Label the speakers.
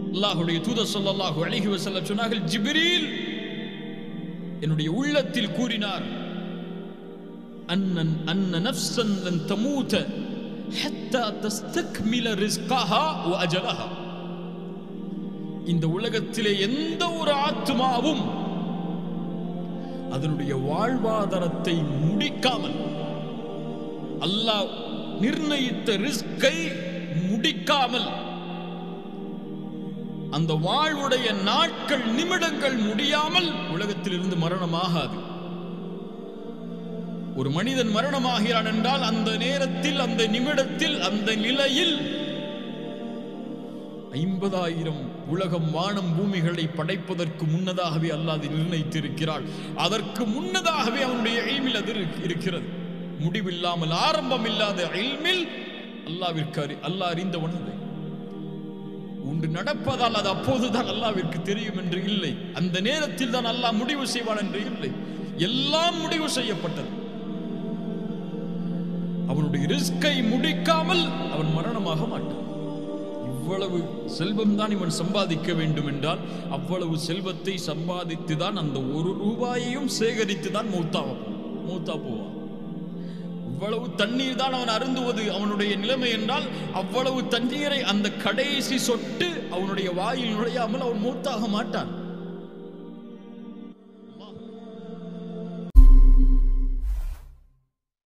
Speaker 1: அல்லாஹுடைய தூதர் ஸல்லல்லாஹு அலைஹி வஸல்லம் சொன்னார்கள் ஜிப்ரீல் என்னுடைய உள்ளத்தில் கூறினார் அன்னன் அன்ன நஃப்ஸன் லன் தமூத ஹத்தா தஸ்தக்மில ரிஸ்கஹா வ அஜலஹா இந்த உலகத்திலே எந்த ஒரு ஆத்மாவும் அதனுடைய வாழ்வாதாரத்தை முடிக்காமல் அல்லாஹ் நிர்ணயித்த ரிஸ்கை முடிக்காமல் அந்த வாழ்வுடைய நாட்கள் நிமிடங்கள் முடியாமல் உலகத்திலிருந்து மரணமாகாது ஒரு மனிதன் மரணமாகிறான் என்றால் அந்த நேரத்தில் அந்த நிமிடத்தில் அந்த நிலையில் ஐம்பதாயிரம் உலகம் வானம் பூமிகளை படைப்பதற்கு முன்னதாகவே அல்லாது நிர்ணயித்திருக்கிறாள் அதற்கு முன்னதாகவே அவனுடைய எய்மில் அது இருக்கு- இருக்கிறது முடிவில்லாமல் ஆரம்பம் இல்லாத எய்மில் அல்லாவிற்கு அறி அல்லாஹ் அறிந்தவன் அது ஒன்று நடப்பதால் அது அப்போதுதான் அல்லாவிற்கு தெரியும் என்று இல்லை அந்த நேரத்தில் தான் அல்லாஹ் முடிவு செய்வான் என்று இல்லை எல்லாம் முடிவு செய்யப்பட்டது அவனுடைய ரிஸ்கை முடிக்காமல் அவன் மரணமாக மாட்டான் இவ்வளவு செல்வம் தான் இவன் சம்பாதிக்க வேண்டும் என்றால் அவ்வளவு செல்வத்தை சம்பாதித்து தான் அந்த ஒரு ரூபாயையும் சேகரித்து தான் மூத்தா மூத்தா போவான் இவ்வளவு தண்ணீர் தான் அவன் அருந்துவது அவனுடைய நிலைமை என்றால் அவ்வளவு தண்ணீரை அந்த கடைசி சொட்டு அவனுடைய வாயில் நுழையாமல் அவன் மூத்தாக மாட்டான்